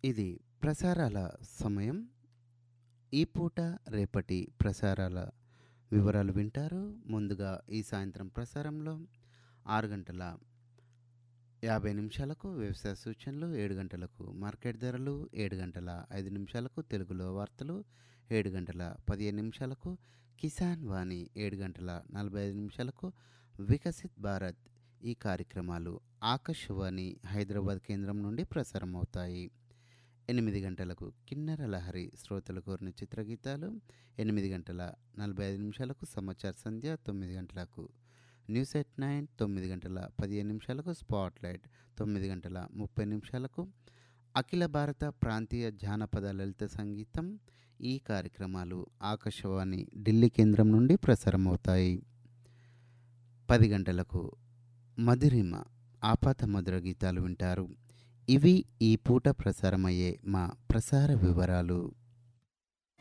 ఇది ప్రసారాల సమయం ఈ పూట రేపటి ప్రసారాల వివరాలు వింటారు ముందుగా ఈ సాయంత్రం ప్రసారంలో ఆరు గంటల యాభై నిమిషాలకు వ్యవసాయ సూచనలు ఏడు గంటలకు మార్కెట్ ధరలు ఏడు గంటల ఐదు నిమిషాలకు తెలుగులో వార్తలు ఏడు గంటల పదిహేను నిమిషాలకు కిసాన్ వాణి ఏడు గంటల నలభై ఐదు నిమిషాలకు వికసిత్ భారత్ ఈ కార్యక్రమాలు ఆకాశవాణి హైదరాబాద్ కేంద్రం నుండి ప్రసారం అవుతాయి ఎనిమిది గంటలకు కిన్నెర లహరి శ్రోతలు కోరిన చిత్రగీతాలు ఎనిమిది గంటల నలభై ఐదు నిమిషాలకు సమాచార సంధ్య తొమ్మిది గంటలకు న్యూస్ ఎట్ నైన్ తొమ్మిది గంటల పదిహేను నిమిషాలకు స్పాట్ లైట్ తొమ్మిది గంటల ముప్పై నిమిషాలకు అఖిల భారత ప్రాంతీయ జానపద లలిత సంగీతం ఈ కార్యక్రమాలు ఆకాశవాణి ఢిల్లీ కేంద్రం నుండి ప్రసారం అవుతాయి పది గంటలకు మధురిమ ఆపాత మధుర గీతాలు వింటారు ఇవి ఈ పూట ప్రసారమయ్యే మా ప్రసార వివరాలు